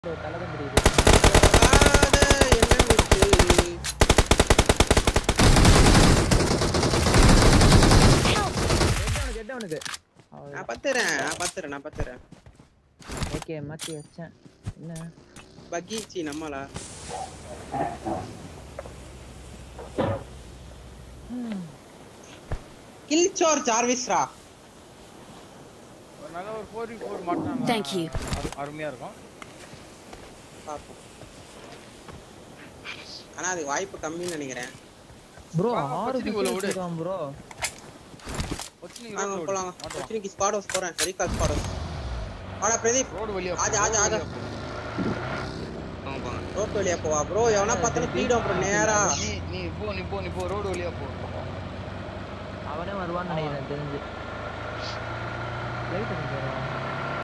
Bro தலை தான் தெரியுது ஆட என்ன விட்டு கெட்டவனுக்கு கெட்டவனுக்கு நான் பத்துறேன் நான் பத்துறேன் நான் பத்துறேன் ஓகே மாத்தி வச்சேன் என்ன பகீச்சி நம்மளா கில் சோர் ஜார்விஸ்ரா ஒரு நல்ல ஒரு ஃபோர் ஃபோர் மாட்டாங்க Thank you. அருமையா இருக்கும் பாப்போம் ஆனா அது வாய்ப்பு கம்மின்னு நினைக்கிறேன் ப்ரோ வாங்க, ஆறு பச்சடி உள்ள விடு. இருக்கான் ப்ரோ வச்சு நீங்க வாங்க ரோட்ல போலாம் விடு. மாட்டுவான். கொச்சினிக்கு ஸ்பாடோஸ் போறேன் ரீகால் ஸ்பாடோஸ் வாடா பிரதீப் ரோடு வழியா ஆஜா, போ, ஆஜா, ரோடு ஆஜா. வழியா போ. வாங்க போங்க ரோட் வழியா போவா ப்ரோ எவனா பார்த்தாலும் பீடம் ப்ரோ நேரா நீ நீ போ நீ போ நீ போ ரோடு வழியா போ அவனே வருவான்னு நினைக்கிறேன் தெரிஞ்சு லைட் அடிக்கிறோம்